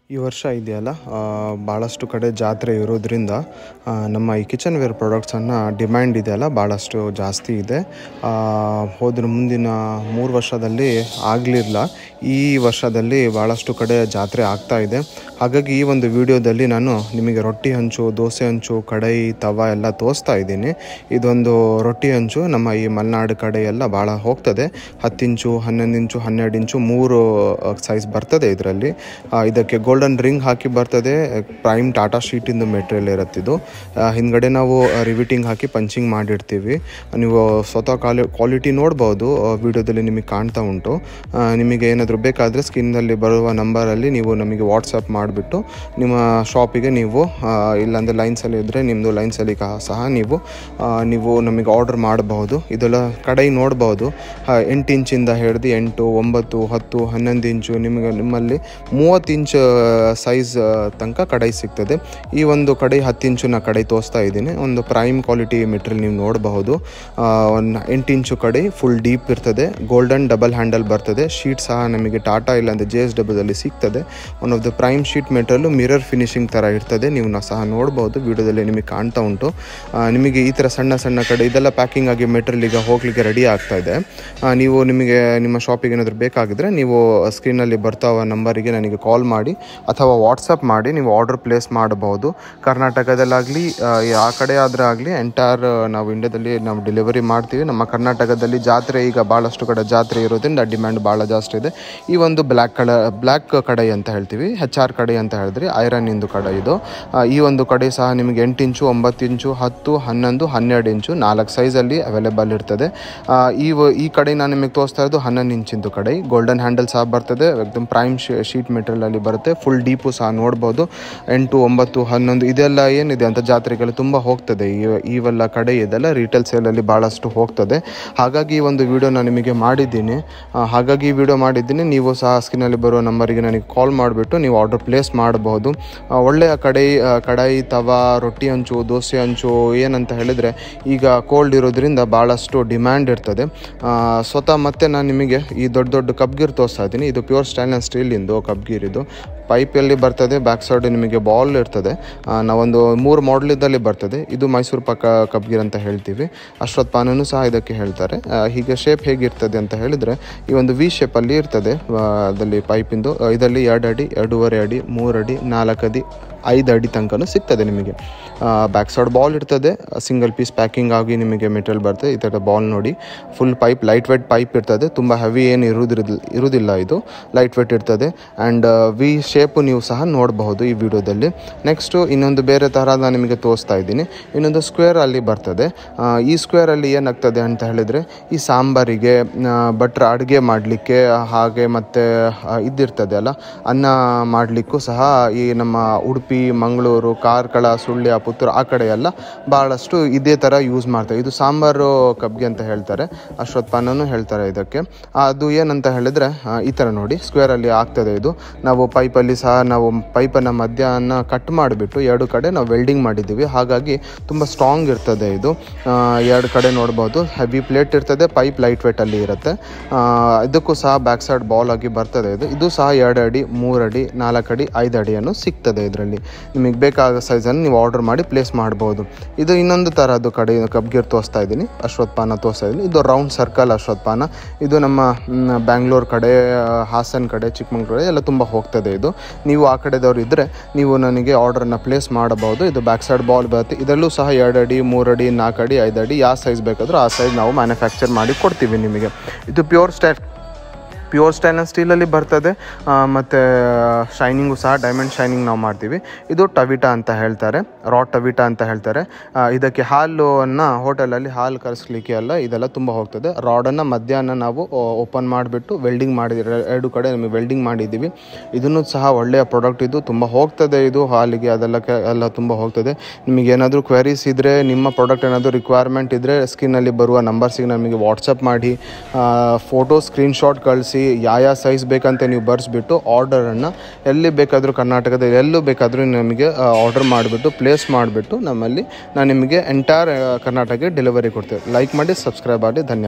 ಈ ವರ್ಷ ಇದೆಯಲ್ಲ ಆ, ಭಾಳಷ್ಟು ಕಡೆ ಜಾತ್ರೆ ಇರೋದ್ರಿಂದ ಆ, ನಮ್ಮ ಈ ಕಿಚನ್ ವೇರ್ ಪ್ರಾಡಕ್ಟ್ಸನ್ನು ಡಿಮ್ಯಾಂಡ್ ಇದೆಯಲ್ಲ ಭಾಳಷ್ಟು ಜಾಸ್ತಿ ಇದೆ ಆ, ಹೋದ್ರ ಮುಂದಿನ ಮೂರು ವರ್ಷದಲ್ಲಿ ಆಗಲಿಲ್ಲ ಈ ವರ್ಷದಲ್ಲಿ ಭಾಳಷ್ಟು ಕಡೆ ಜಾತ್ರೆ ಆಗ್ತಾ ಇದೆ ಹಾಗಾಗಿ ಈ ಒಂದು ವಿಡಿಯೋದಲ್ಲಿ ನಾನು ನಿಮಗೆ ರೊಟ್ಟಿ ಹಂಚು ದೋಸೆ ಹಂಚು ಕಡಾಯಿ ತವ ಎಲ್ಲ ತೋರಿಸ್ತಾ ಇದ್ದೀನಿ ಇದೊಂದು ರೊಟ್ಟಿ ಹಂಚು ನಮ್ಮ ಈ ಮಲೆನಾಡು ಕಡೆ ಎಲ್ಲ ಭಾಳ ಹೋಗ್ತದೆ ಹತ್ತು ಇಂಚು ಹನ್ನೊಂದು ಇಂಚು ಹನ್ನೆರಡು ಇಂಚು ಮೂರು ಸೈಜ್ ಬರ್ತದೆ ಇದರಲ್ಲಿ ಇದಕ್ಕೆ ಗೋಲ್ಡನ್ ರಿಂಗ್ ಹಾಕಿ ಬರ್ತದೆ ಪ್ರೈಮ್ ಟಾಟಾ ಶೀಟಿಂದು ಮೆಟೀರಿಯಲ್ ಇರುತ್ತಿದ್ದು ಆ, ಹಿಂದ್ಗಡೆ ನಾವು ರಿವಿಟಿಂಗ್ ಹಾಕಿ ಪಂಚಿಂಗ್ ಮಾಡಿರ್ತೀವಿ ನೀವು ಸ್ವತಃ ಕ್ವಾಲಿ ಕ್ವಾಲಿಟಿ ನೋಡ್ಬೋದು ವಿಡಿಯೋದಲ್ಲಿ ನಿಮಗೆ ಕಾಣ್ತಾ ಉಂಟು ಆ, ನಿಮಗೆ ಏನಾದರೂ ಬೇಕಾದರೆ ಸ್ಕ್ರೀನಲ್ಲಿ ಬರುವ ನಂಬರಲ್ಲಿ ನೀವು ನಮಗೆ ವಾಟ್ಸಪ್ ಮಾಡಿಬಿಟ್ಟು ನಿಮ್ಮ ಶಾಪಿಗೆ ನೀವು ಆ, ಇಲ್ಲಾಂದರೆ ಲೈನ್ಸಲ್ಲಿ ಇದ್ದರೆ ನಿಮ್ಮದು ಲೈನ್ಸಲ್ಲಿ ಕಾ- ಸಹ ನೀವು ಆ, ನೀವು ನಮಗೆ ಆರ್ಡರ್ ಮಾಡಬಹುದು ಇದೆಲ್ಲ ಕಡಾಯಿ ನೋಡ್ಬೋದು ಆ, ಎಂಟು ಇಂಚಿಂದ ಹಿಡ್ದು ಎಂಟು ಒಂಬತ್ತು ಹತ್ತು ಹನ್ನೊಂದು ಇಂಚು ನಿಮಗೆ ನಿಮ್ಮಲ್ಲಿ ಮೂವತ್ತು ಇಂಚ್ ಸೈಜ್ ತನಕ ಕಡಾಯಿ ಸಿಗ್ತದೆ ಈ ಒಂದು ಕಡಾಯಿ ಹತ್ತು ಇಂಚಿನ ಕಡಾಯಿ ತೋರಿಸ್ತಾ ಇದ್ದೀನಿ ಒಂದು ಪ್ರೈಮ್ ಕ್ವಾಲಿಟಿ ಮೆಟೀರಿಯಲ್ ನೀವು ನೋಡಬಹುದು ಒಂದು ಎಂಟು ಇಂಚು ಕಡಾಯಿ ಫುಲ್ ಡೀಪ್ ಇರ್ತದೆ ಗೋಲ್ಡನ್ ಡಬಲ್ ಹ್ಯಾಂಡಲ್ ಬರ್ತದೆ ಶೀಟ್ ಸಹ ನಮಗೆ ಟಾಟಾ ಇಲ್ಲಾಂದರೆ ಜೆ ಎಸ್ ಡಬ್ಲ್ಯೂದಲ್ಲಿ ಸಿಗ್ತದೆ one of the prime sheet material mirror finishing ಥರ ಇರ್ತದೆ ನೀವು ನಾ ಸಹ ನೋಡ್ಬೋದು ವಿಡಿಯೋದಲ್ಲಿ ನಿಮಗೆ ಕಾಣ್ತಾ ಉಂಟು ಆ, ನಿಮಗೆ ಈ ಥರ ಸಣ್ಣ ಸಣ್ಣ ಕಡೆ ಇದೆಲ್ಲ ಪ್ಯಾಕಿಂಗ್ ಆಗಿ ಮೆಟೀರಿಯಲ್ ಈಗ ಹೋಗಲಿಕ್ಕೆ ರೆಡಿ ಆಗ್ತಾ ಇದೆ ಆ, ನೀವು ನಿಮಗೆ ನಿಮ್ಮ ಶಾಪಿಗೆ ಏನಾದರೂ ಬೇಕಾಗಿದ್ದರೆ ನೀವು ಸ್ಕ್ರೀನಲ್ಲಿ ಬರ್ತಾವ ನಂಬರಿಗೆ ನನಗೆ ಕಾಲ್ ಮಾಡಿ ಅಥವಾ ವಾಟ್ಸಪ್ ಮಾಡಿ ನೀವು ಆರ್ಡರ್ ಪ್ಲೇಸ್ ಮಾಡಬಹುದು ಕರ್ನಾಟಕದಲ್ಲಾಗಲಿ ಆ ಕಡೆ ಆದರೆ ಆಗಲಿ ಎಂಟೈರ್ ನಾವು ಇಂಡಿಯಾದಲ್ಲಿ ನಾವು ಡೆಲಿವರಿ ಮಾಡ್ತೀವಿ ನಮ್ಮ ಕರ್ನಾಟಕದಲ್ಲಿ ಜಾತ್ರೆ ಈಗ ಭಾಳಷ್ಟು ಕಡೆ ಜಾತ್ರೆ ಇರೋದ್ರಿಂದ ಡಿಮ್ಯಾಂಡ್ ಭಾಳ ಜಾಸ್ತಿ ಇದೆ ಈ ಒಂದು ಬ್ಲ್ಯಾಕ್ ಕಡ ಬ್ಲ್ಯಾಕ್ ಕಡಾಯಿ ಅಂತ ಹೇಳ್ತೀವಿ ಹೆಚ್ ಆರ್ ಕಡಾಯಿ ಅಂತ ಹೇಳಿದ್ರಿ ಐರನ್ ಇಂದು ಕಡಾಯಿ ಇದು ಆ, ಈ ಒಂದು ಕಡೆ ಸಹ ನಿಮಗೆ ಎಂಟು ಇಂಚು ಒಂಬತ್ತು ಇಂಚು ಹತ್ತು ಹನ್ನೊಂದು ಹನ್ನೆರಡು ಇಂಚು ನಾಲ್ಕು ಸೈಜಲ್ಲಿ ಅವೈಲೇಬಲ್ ಇರ್ತದೆ ಆ, ಈ ವ- ಈ ಕಡೆ ನಾನು ನಿಮಗೆ ತೋರಿಸ್ತಾ ಇರೋದು ಹನ್ನೊಂದು ಇಂಚಿಂದು ಕಡಾಯಿ ಗೋಲ್ಡನ್ ಹ್ಯಾಂಡಲ್ ಸಹ ಬರ್ತದೆ ಎಕ್ದಮ್ ಪ್ರೈಮ್ ಶೀಟ್ ಮೆಟೀರಿಯಲಲ್ಲಿ ಬರುತ್ತೆ ಫುಲ್ ಡೀಪು ಸಹ ನೋಡ್ಬೋದು ಎಂಟು ಒಂಬತ್ತು ಹನ್ನೊಂದು ಇದೆಲ್ಲ ಏನಿದೆ ಅಂತ ಜಾತ್ರೆಗೆಲ್ಲ ತುಂಬ ಹೋಗ್ತದೆ ಈ- ಇವೆಲ್ಲ ಕಡೆ ಇದೆಲ್ಲ ರಿಟೇಲ್ ಸೇಲಲ್ಲಿ ಭಾಳಷ್ಟು ಹೋಗ್ತದೆ ಹಾಗಾಗಿ ಈ ಒಂದು ವಿಡಿಯೋ ನಾನು ನಿಮಗೆ ಮಾಡಿದ್ದೀನಿ ಆ, ಹಾಗಾಗಿ ಈ ವಿಡಿಯೋ ಮಾಡಿದ್ದೀನಿ ನೀವು ಸಹ ಸ್ಕ್ರೀನಲ್ಲಿ ಬರುವ ನಂಬರಿಗೆ ನನಗೆ ಕಾಲ್ ಮಾಡಿಬಿಟ್ಟು ನೀವು ಆರ್ಡರ್ ಪ್ಲೇಸ್ ಮಾಡಬಹುದು ಆ, ಒಳ್ಳೆಯ ಕಡಾಯಿ ಆ, ಕಡಾಯಿ ತವಾ ರೊಟ್ಟಿ ಹಂಚು ದೋಸೆ ಹಂಚು ಏನಂತ ಹೇಳಿದರೆ ಈಗ ಕೋಲ್ಡ್ ಇರೋದ್ರಿಂದ ಭಾಳಷ್ಟು ಡಿಮ್ಯಾಂಡ್ ಇರ್ತದೆ ಆ, ಸ್ವತಃ ಮತ್ತೆ ನಾನು ನಿಮಗೆ ಈ ದೊಡ್ಡ ದೊಡ್ಡ ಕಬ್ಗೀರ್ ತೋರಿಸ್ತಾ ಇದ್ದೀನಿ ಇದು ಪ್ಯೂರ್ ಸ್ಟೈನ್ಲೆಸ್ ಸ್ಟೀಲಿಂದು ಕಬ್ಗೀರ್ ಇದು ಪೈಪಲ್ಲಿ ಬರ್ತದೆ ಬ್ಯಾಕ್ ಸೈಡ್ ನಿಮಗೆ ಬಾಲ್ ಇರ್ತದೆ ಆ, ನಾವೊಂದು ಮೂರು ಮಾಡಲಿದ್ದಲ್ಲಿ ಬರ್ತದೆ ಇದು ಮೈಸೂರು ಪಕ್ಕ ಕಬ್ಗೀರ್ ಅಂತ ಹೇಳ್ತೀವಿ ಅಶ್ವತ್ ಪಾನನು ಸಹ ಇದಕ್ಕೆ ಹೇಳ್ತಾರೆ ಆ, ಹೀಗೆ ಶೇಪ್ ಹೇಗಿರ್ತದೆ ಅಂತ ಹೇಳಿದರೆ ಈ ಒಂದು ವಿ ಶೇಪಲ್ಲಿ ಇರ್ತದೆ ಆ, ಅದಲ್ಲಿ ಪೈಪಿಂದು ಆ, ಇದರಲ್ಲಿ ಎರಡು ಅಡಿ ಎರಡೂವರೆ ಅಡಿ ಮೂರು ಅಡಿ ನಾಲ್ಕು ಅಡಿ ಐದು ಅಡಿ ತನಕನೂ ಸಿಗ್ತದೆ ನಿಮಗೆ ಬ್ಯಾಕ್ ಸೈಡ್ ಬಾಲ್ ಇರ್ತದೆ ಸಿಂಗಲ್ ಪೀಸ್ ಪ್ಯಾಕಿಂಗ್ ಆಗಿ ನಿಮಗೆ ಮೆಟೀರಿಯಲ್ ಬರ್ತದೆ ಈ ಥರ ಬಾಲ್ ನೋಡಿ full pipe light weight pipe ಇರ್ತದೆ ತುಂಬ ಹೆವಿ ಏನು ಇರುವುದಿಲ್ಲ ಇರುವುದಿಲ್ಲ ಇದು ಲೈಟ್ ವೇಟ್ ಇರ್ತದೆ ಆ್ಯಂಡ್ ವಿ ಶೇಪು ನೀವು ಸಹ ನೋಡಬಹುದು ಈ ವಿಡಿಯೋದಲ್ಲಿ ನೆಕ್ಸ್ಟು ಇನ್ನೊಂದು ಬೇರೆ ಥರ ನಾನು ನಿಮಗೆ ತೋರಿಸ್ತಾ ಇದ್ದೀನಿ ಇನ್ನೊಂದು ಸ್ಕ್ವೇರ್ ಅಲ್ಲಿ ಬರ್ತದೆ ಆ, ಈ ಸ್ಕ್ವೇರಲ್ಲಿ ಏನಾಗ್ತದೆ ಅಂತ ಹೇಳಿದರೆ ಈ ಸಾಂಬಾರಿಗೆ ಭಟ್ರ ಅಡುಗೆ ಮಾಡಲಿಕ್ಕೆ ಹಾಗೆ ಮತ್ತು ಇದಿರ್ತದೆ ಅಲ್ಲ ಅನ್ನ ಮಾಡಲಿಕ್ಕೂ ಸಹ ಈ ನಮ್ಮ ಉಡುಪಿ ಮಂಗಳೂರು ಕಾರ್ಕಳ ಸುಳ್ಯ ಪುತ್ತೂರು ಆ ಕಡೆ ಎಲ್ಲ ಭಾಳಷ್ಟು ಇದೇ ಥರ ಯೂಸ್ ಮಾಡ್ತಾರೆ ಇದು ಸಾಂಬಾರು ಕಬ್ಗೆ ಅಂತ ಹೇಳ್ತಾರೆ ಅಶ್ವತ್ ಪಾನನು ಹೇಳ್ತಾರೆ ಇದಕ್ಕೆ ಅದು ಏನಂತ ಹೇಳಿದರೆ ಈ ಥರ ನೋಡಿ ಸ್ಕ್ವೇರಲ್ಲಿ ಆಗ್ತದೆ ಇದು ನಾವು ಪೈಪಲ್ಲಿ ಸಹ ನಾವು ಪೈಪನ್ನು ಮಧ್ಯಾಹ್ನ ಕಟ್ ಮಾಡಿಬಿಟ್ಟು ಎರಡು ಕಡೆ ನಾವು ವೆಲ್ಡಿಂಗ್ ಮಾಡಿದ್ದೀವಿ ಹಾಗಾಗಿ ತುಂಬ ಸ್ಟ್ರಾಂಗ್ ಇರ್ತದೆ ಇದು ಆ, ಎರಡು ಕಡೆ ನೋಡ್ಬೋದು ಹೆವಿ ಪ್ಲೇಟ್ ಇರ್ತದೆ ಪೈಪ್ ಲೈಟ್ ವೇಟಲ್ಲಿ ಇರುತ್ತೆ ಆ, ಇದಕ್ಕೂ ಸಹ ಬ್ಯಾಕ್ ಸೈಡ್ ಬಾಲ್ ಆಗಿ ಬರ್ತದೆ ಇದು ಇದು ಸಹ ಎರಡು ಅಡಿ ಮೂರು ಅಡಿ ನಾಲ್ಕು ಅಡಿ ಐದು ಅಡಿಯನ್ನು ಸಿಗ್ತದೆ ಇದರಲ್ಲಿ ನಿಮಗೆ ಬೇಕಾದ ಸೈಜನ್ನು ನೀವು ಆರ್ಡರ್ ಮಾಡಿ ಪ್ಲೇಸ್ ಮಾಡ್ಬೋದು ಇದು ಇನ್ನೊಂದು ಥರದ್ದು ಕಡೆ ಕಬ್ಗೀರ್ ತೋರಿಸ್ತಾ ಇದ್ದೀನಿ ಅಶ್ವತ್ ಪಾನ ತೋರಿಸ್ತಾ ಇದ್ದೀನಿ ಇದು ರೌಂಡ್ ಸರ್ಕಲ್ ಅಶ್ವತ್ ಪಾನ ಇದು ನಮ್ಮ ಮ್, ಬ್ಯಾಂಗ್ಳೂರ್ ಕಡೆ ಆ, ಹಾಸನ್ ಕಡೆ ಚಿಕ್ಕಮಂಗ್ಳೂರು ಕಡೆ ಎಲ್ಲ ತುಂಬ ಹೋಗ್ತದೆ ಇದು ನೀವು ಆ ಕಡೆದವ್ರು ಇದ್ದರೆ ನೀವು ನನಗೆ ಆರ್ಡರನ್ನು ಪ್ಲೇಸ್ ಮಾಡಬಹುದು ಇದು ಬ್ಯಾಕ್ ಸೈಡ್ ಬಾಲ್ ಬರುತ್ತೆ ಇದರಲ್ಲೂ ಸಹ ಎರಡು ಅಡಿ ಮೂರು ಅಡಿ ನಾಲ್ಕು ಅಡಿ ಐದು ಅಡಿ ಯಾವ ಸೈಜ್ ಬೇಕಾದರೂ ಆ ಸೈಜ್ ನಾವು ಮ್ಯಾನುಫ್ಯಾಕ್ಚರ್ ಮಾಡಿ ಕೊಡ್ತೀವಿ ನಿಮಗೆ ಇದು ಪ್ಯೂರ್ ಸ್ಟೈ ಪ್ಯೂರ್ ಸ್ಟೈನ್ಲೆಸ್ ಸ್ಟೀಲಲ್ಲಿ ಬರ್ತದೆ ಮತ್ತು ಶೈನಿಂಗು ಸಹ ಡೈಮಂಡ್ ಶೈನಿಂಗ್ ನಾವು ಮಾಡ್ತೀವಿ ಇದು ಟವಿಟಾ ಅಂತ ಹೇಳ್ತಾರೆ ರಾ ಟವಿಟಾ ಅಂತ ಹೇಳ್ತಾರೆ ಆ, ಇದಕ್ಕೆ ಹಾಲನ್ನು ಹೋಟೆಲಲ್ಲಿ ಹಾಲು ಕರೆಸ್ಲಿಕ್ಕೆ ಎಲ್ಲ ಇದೆಲ್ಲ ತುಂಬ ಹೋಗ್ತದೆ ರಾಡನ್ನು ಮಧ್ಯಾಹ್ನ ನಾವು ಓಪನ್ ಮಾಡಿಬಿಟ್ಟು ವೆಲ್ಡಿಂಗ್ ಮಾಡಿ ಎರಡು ಕಡೆ ನಮಗೆ ವೆಲ್ಡಿಂಗ್ ಮಾಡಿದ್ದೀವಿ ಇದನ್ನು ಸಹ ಒಳ್ಳೆಯ ಪ್ರಾಡಕ್ಟ್ ಇದು ತುಂಬ ಹೋಗ್ತದೆ ಇದು ಹಾಲಿಗೆ ಅದೆಲ್ಲ ಕೆ- ಎಲ್ಲ ತುಂಬ ಹೋಗ್ತದೆ ನಿಮಗೆ ಏನಾದರೂ ಕ್ವೆರೀಸ್ ಇದ್ದರೆ ನಿಮ್ಮ ಪ್ರಾಡಕ್ಟ್ ಏನಾದರೂ ರಿಕ್ವೈರ್ಮೆಂಟ್ ಇದ್ದರೆ ಸ್ಕ್ರೀನಲ್ಲಿ ಬರುವ ನಂಬರ್ಸಿಗೆ ನಮಗೆ ವಾಟ್ಸಪ್ ಮಾಡಿ ಫೋಟೋ ಸ್ಕ್ರೀನ್ಶಾಟ್ ಕಳಿಸಿ ಯಾವ ಯಾವ ಸೈಜ್ ಬೇಕಂತ ನೀವು ಬರೆಸ್ಬಿಟ್ಟು ಆರ್ಡರನ್ನು ಎಲ್ಲಿ ಬೇಕಾದರೂ ಕರ್ನಾಟಕದ ಎಲ್ಲೂ ಬೇಕಾದರೂ ನಮಗೆ ಆರ್ಡರ್ ಮಾಡಿಬಿಟ್ಟು ಪ್ಲೇಸ್ ಮಾಡಿಬಿಟ್ಟು ನಮ್ಮಲ್ಲಿ ನಾನು ನಿಮಗೆ ಎಂಟೈರ್ ಕರ್ನಾಟಕಕ್ಕೆ ಡೆಲಿವರಿ ಕೊಡ್ತೇವೆ ಲೈಕ್ ಮಾಡಿ ಸಬ್ಸ್ಕ್ರೈಬ್ ಮಾಡಿ ಧನ್ಯವಾದ